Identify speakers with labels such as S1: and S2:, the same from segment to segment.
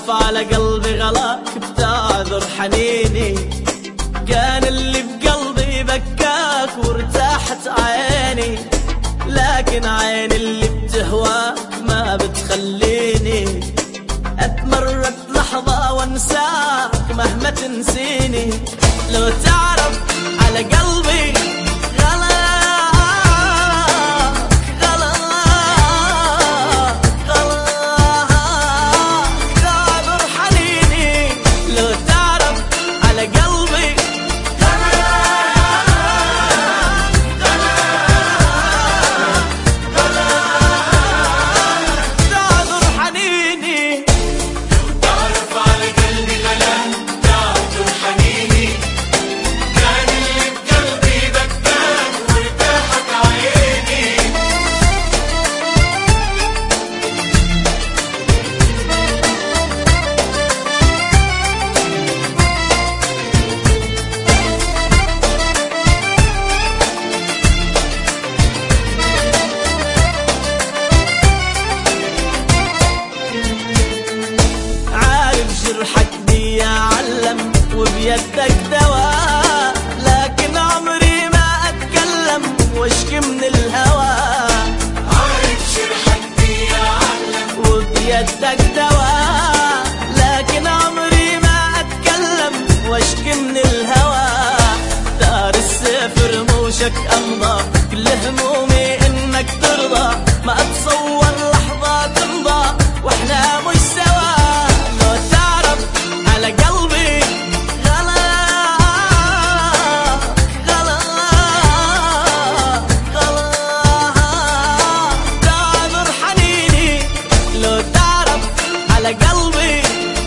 S1: تعرف على قلبي غلاك بتعذر حنيني كان اللي بقلبي بكاك وارتاحت عيني لكن عين اللي بتهواك ما بتخليني اتمرد لحظة وانساك مهما تنسيني لو تعرف على قلبي غلاك غلاك غلاك تعذر حنيني لو تعرف على قلبي تعذر حنيني
S2: تعرف على قلبي غلام تعطر حنيني كان اللي بقلبي بكاك وارتاحت عيني
S1: عارف جرحك دي علم وبيدك دواء لكن عمري ما اتكلم واشكي من الهوى
S2: عارف شرحك دي عالم
S1: وبيدك دواء لكن عمري ما اتكلم واشكي من الهوى دار السيف رموشك امضى كل همومي انك ترضى ما اتصور لحظة تمضى واحنا مش سوا لو تعرف على قلبي غلاك غلاك غلاك تعذر حنيني لو تعرف على قلبي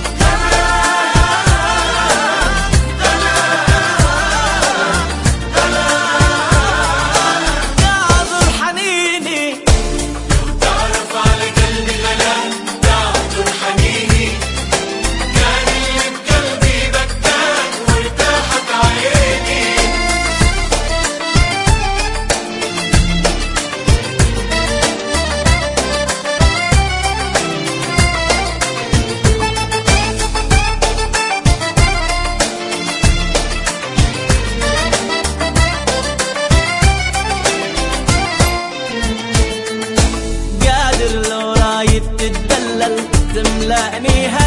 S1: تعذر حنيني
S2: تعرف على قلبي غلام تعطر حنيني كان اللي بقلبي بكاك وارتاحت عيني
S1: قادر لو رايد تتدلل تملأني هلا